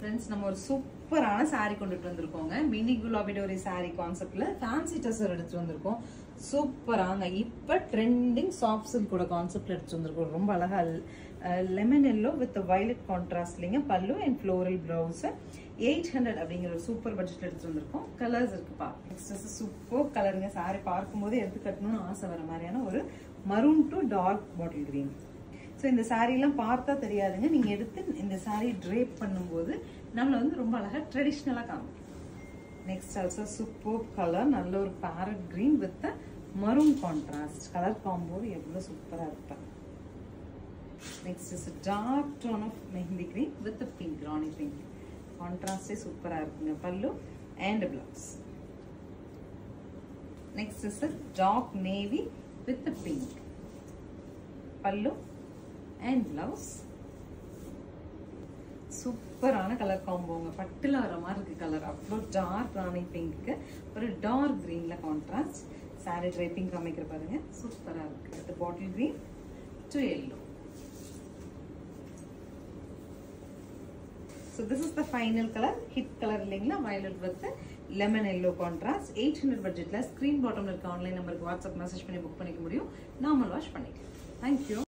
friends நம்ம ஒரு சூப்பரான saree கொண்டுட்டு வந்திருக்கோங்க மினி குலாபிடோரி saree கான்செப்ட்ல ஃபேன்சி டசர் எடுத்து வந்திருக்கோம் சூப்பராங்க இப்ப ட்ரெண்டிங் சாஃப்ட் சில்க் கூட கான்செப்ட்ல எடுத்து வந்திருக்கோம் ரொம்ப அழகா லெமன் எல்லோ வித் வயலட் கான்ட்ராஸ்ட்லிங்க pallu and floral blouse eight hundred அப்படிங்கிற ஒரு சூப்பர் பட்ஜெட் எடுத்து வந்திருக்கோம் கலர்ஸ் இருக்குப்பா நெக்ஸ்ட் சூப்பர் கலருங்க saree பார்க்கும்போது எடுத்து கட்டணும்னு ஆசை வர மாதிரியான ஒரு maroon to dark bottle green so இந்த சாரீலாம் பார்த்தா தெரியாதுங்க நீங்க எடுத்து இந்த சாரீ ட்ரேப் பண்ணும்போது நம்மள வந்து ரொம்ப அழகா ட்ரெடிஷ்னலாக காமிக்கும் நெக்ஸ்ட் ஆல்சோ சூப்பர் கலர் நல்ல ஒரு parrot green with maroon contrast colour combo எவ்வளோ சூப்பராக இருப்பாங்க next is dark tone of mehndi green with pink rani pink கான்ட்ராஸ்டே சூப்பராக இருக்குங்க pallu and blouse next is dark navy with pink pallu and blouse சூப்பரான கலர் காம்போங்க பட்டுல வர மாதிரி இருக்கு கலர் அவ்வளோ டார்க் ராணி பிங்க்கு ஒரு டார்க் கிரீன்ல கான்ட்ராஸ்ட் சாரி ட்ரைப்பிங் காமிக்கிற பாருங்க சூப்பரா இருக்கு அடுத்து bottle green to yellow so this is the final colour hit colour இல்லைங்களா violet with lemon yellow contrast eight hundred பட்ஜெட்டில் ஸ்க்ரீன் பாட்டமில் இருக்க ஆன்லைன் நம்பருக்கு வாட்ஸ்அப் மெசேஜ் பண்ணி புக் பண்ணிக்க முடியும் நார்மல் வாஷ் பண்ணிக்கலாம் தேங்க்யூ